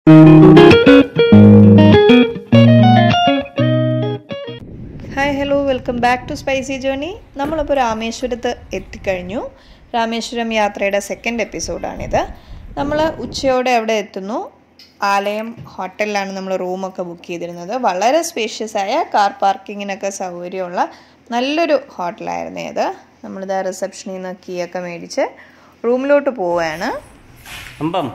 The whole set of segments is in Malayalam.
hi hello welcome back to spicy journey നമ്മളിപ്പോൾ രാമേശ്വരത്ത് എത്തിക്കഴിഞ്ഞു രാമേശ്വരം യാത്രയുടെ സെക്കൻഡ് എപ്പിസോഡാണിത് നമ്മൾ ഉച്ചയോടെ അവിടെ എത്തുന്നു ആലയം ഹോട്ടലിലാണ് നമ്മൾ റൂമൊക്കെ ബുക്ക് ചെയ്തിരുന്നത് വളരെ സ്പേഷ്യസ് ആയ കാർ പാർക്കിങ്ങിനൊക്കെ സൗകര്യമുള്ള നല്ലൊരു ഹോട്ടലായിരുന്നു ഇത് നമ്മളിത് റിസപ്ഷനിൽ നിന്ന് കീയൊക്കെ മേടിച്ച് റൂമിലോട്ട് പോവുകയാണ് അമ്പം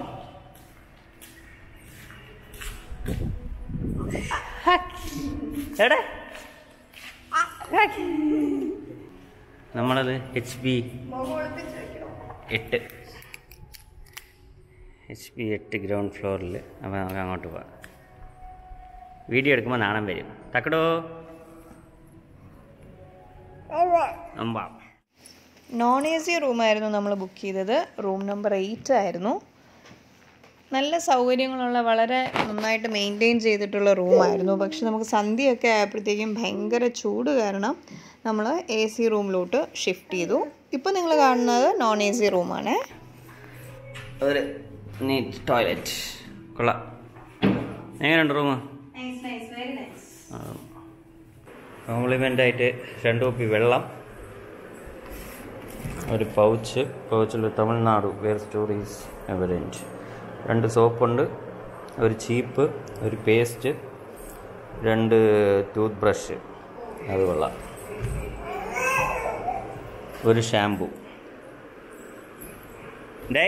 എവിടെ നമ്മളത് എച്ച് പി എട്ട് എച്ച് പി എട്ട് ഗ്രൗണ്ട് ഫ്ലോറിൽ അപ്പോൾ നമുക്ക് അങ്ങോട്ട് പോവാം വീഡിയോ എടുക്കുമ്പോൾ നാണം വരും തക്കടോ അമ്പാം നോൺ എ സി റൂമായിരുന്നു നമ്മൾ ബുക്ക് ചെയ്തത് റൂം നമ്പർ എയ്റ്റ് ആയിരുന്നു നല്ല സൗകര്യങ്ങളുള്ള വളരെ നന്നായിട്ട് മെയിൻറ്റെയിൻ ചെയ്തിട്ടുള്ള റൂമായിരുന്നു പക്ഷെ നമുക്ക് സന്ധ്യയൊക്കെ ആയപ്പോഴത്തേക്കും ഭയങ്കര ചൂട് കാരണം നമ്മൾ എ സി റൂമിലോട്ട് ഷിഫ്റ്റ് ചെയ്തു ഇപ്പോൾ നിങ്ങൾ കാണുന്നത് നോൺ എ സി റൂമാണ് ഒരു നീറ്റ് ടോയ്ലറ്റ് കൊള്ളാം എങ്ങനെയുണ്ട് റൂം കോംപ്ലിമെൻ്റ് ആയിട്ട് രണ്ട് കുപ്പി വെള്ളം ഒരു പൗച്ച് പൗച്ചിൽ തമിഴ്നാട് വേർ സ്റ്റോറീസ് എവറൻറ്റ് രണ്ട് സോപ്പുണ്ട് ഒരു ചീപ്പ് ഒരു പേസ്റ്റ് രണ്ട് ടൂത്ത് ബ്രഷ് അത് കൊള്ളാം ഒരു ഷാമ്പു ഡേ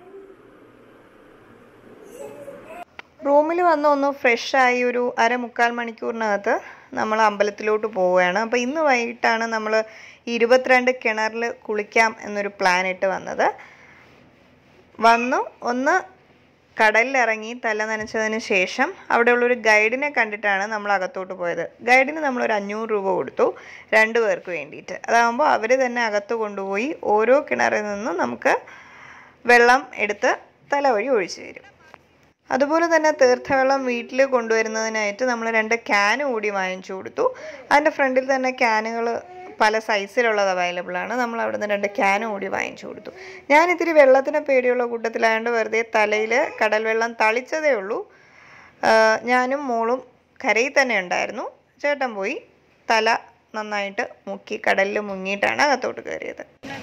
റൂമിൽ വന്ന് ഒന്ന് ഫ്രഷായി ഒരു അര മുക്കാൽ മണിക്കൂറിനകത്ത് നമ്മൾ അമ്പലത്തിലോട്ട് പോവുകയാണ് അപ്പോൾ ഇന്ന് വൈകിട്ടാണ് നമ്മൾ ഇരുപത്തിരണ്ട് കിണറിൽ കുളിക്കാം എന്നൊരു പ്ലാൻ ഇട്ട് വന്നത് വന്നു ഒന്ന് കടലിലിറങ്ങി തല നനച്ചതിന് ശേഷം അവിടെയുള്ളൊരു ഗൈഡിനെ കണ്ടിട്ടാണ് നമ്മൾ അകത്തോട്ട് പോയത് ഗൈഡിന് നമ്മളൊരു അഞ്ഞൂറ് രൂപ കൊടുത്തു രണ്ട് പേർക്ക് വേണ്ടിയിട്ട് അതാകുമ്പോൾ അവർ തന്നെ അകത്ത് കൊണ്ടുപോയി ഓരോ കിണറിൽ നിന്നും നമുക്ക് വെള്ളം എടുത്ത് തല വഴി ഒഴിച്ചു തരും അതുപോലെ തന്നെ തീർത്ഥവെള്ളം വീട്ടിൽ കൊണ്ടുവരുന്നതിനായിട്ട് നമ്മൾ രണ്ട് ക്യാന് കൂടി വാങ്ങിച്ചു കൊടുത്തു അതിൻ്റെ ഫ്രണ്ടിൽ തന്നെ ക്യാനുകൾ പല സൈസിലുള്ളത് അവൈലബിൾ ആണ് നമ്മൾ അവിടെ നിന്ന് രണ്ട് ക്യാന് കൂടി വാങ്ങിച്ചു കൊടുത്തു ഞാൻ ഇത്തിരി വെള്ളത്തിന് പേടിയുള്ള കൂട്ടത്തിലായതുകൊണ്ട് വെറുതെ തലയിൽ കടൽ വെള്ളം തളിച്ചതേ ഉള്ളൂ ആ, ഞാനും മോളും കരയിൽ തന്നെ ഉണ്ടായിരുന്നു ചേട്ടൻ പോയി തല നന്നായിട്ട് മുക്കി കടലിൽ മുങ്ങിയിട്ടാണ് അകത്തോട്ട് കയറിയത്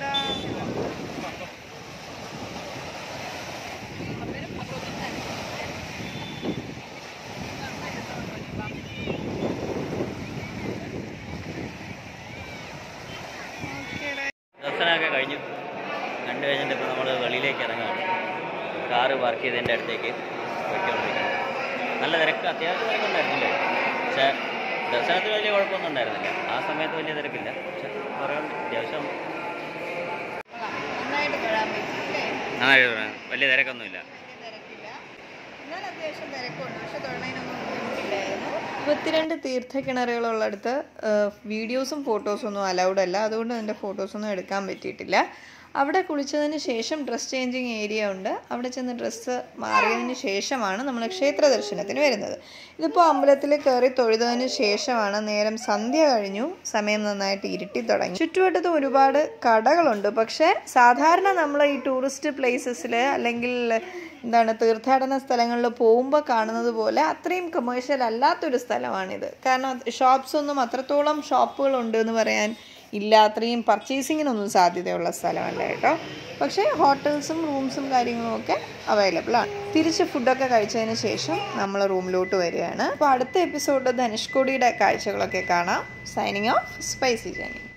ദർശനമൊക്കെ കഴിഞ്ഞു കണ്ടു കഴിഞ്ഞിട്ട് ഇപ്പോൾ നമ്മൾ വെളിയിലേക്ക് ഇറങ്ങുകയാണ് കാറ് പാർക്ക് ചെയ്തതിൻ്റെ അടുത്തേക്ക് പോയിക്കൊണ്ടിരിക്കുകയാണ് നല്ല തിരക്ക് അത്യാവശ്യം തിരക്കുണ്ടായിരുന്നില്ലേ പക്ഷേ ദർശനത്തിന് വലിയ കുഴപ്പമൊന്നും ഉണ്ടായിരുന്നില്ല ആ സമയത്ത് വലിയ തിരക്കില്ല പക്ഷെ കുറേ ഉണ്ട് അത്യാവശ്യം നന്നായിട്ട് തൊഴാൻ പറ്റിയില്ലേ നന്നായിട്ട് വലിയ തിരക്കൊന്നുമില്ല ഇരുപത്തിരണ്ട് തീർത്ഥക്കിണറുകളുള്ളിടത്ത് വീഡിയോസും ഫോട്ടോസും ഒന്നും അലൗഡ് അല്ല അതുകൊണ്ട് അതിൻ്റെ ഫോട്ടോസൊന്നും എടുക്കാൻ പറ്റിയിട്ടില്ല അവിടെ കുളിച്ചതിന് ശേഷം ഡ്രസ് ചേഞ്ചിങ് ഏരിയ ഉണ്ട് അവിടെ ചെന്ന് ഡ്രസ്സ് മാറിയതിന് ശേഷമാണ് നമ്മൾ ക്ഷേത്ര ദർശനത്തിന് വരുന്നത് ഇതിപ്പോൾ അമ്പലത്തിൽ കയറി തൊഴുതതിന് ശേഷമാണ് നേരം സന്ധ്യ കഴിഞ്ഞു സമയം നന്നായിട്ട് ഇരുട്ടി തുടങ്ങി ചുറ്റുവട്ടത്ത് ഒരുപാട് കടകളുണ്ട് പക്ഷേ സാധാരണ നമ്മൾ ഈ ടൂറിസ്റ്റ് പ്ലേസസിൽ അല്ലെങ്കിൽ എന്താണ് തീർത്ഥാടന സ്ഥലങ്ങളിൽ പോകുമ്പോൾ കാണുന്നത് പോലെ അത്രയും കമേഴ്ഷ്യൽ അല്ലാത്തൊരു സ്ഥലമാണിത് കാരണം ഷോപ്സ് ഒന്നും അത്രത്തോളം ഷോപ്പുകളുണ്ട് എന്ന് പറയാൻ ഇല്ല അത്രയും പർച്ചേസിങ്ങിനൊന്നും സാധ്യതയുള്ള സ്ഥലമല്ല കേട്ടോ പക്ഷേ ഹോട്ടൽസും റൂംസും കാര്യങ്ങളും ഒക്കെ അവൈലബിൾ ആണ് തിരിച്ച് ഫുഡൊക്കെ കഴിച്ചതിന് ശേഷം നമ്മൾ റൂമിലോട്ട് വരികയാണ് അപ്പോൾ അടുത്ത എപ്പിസോഡ് ധനുഷ്കോടിയുടെ കാഴ്ചകളൊക്കെ കാണാം സൈനിങ് ഓഫ് സ്പൈസി ജേണി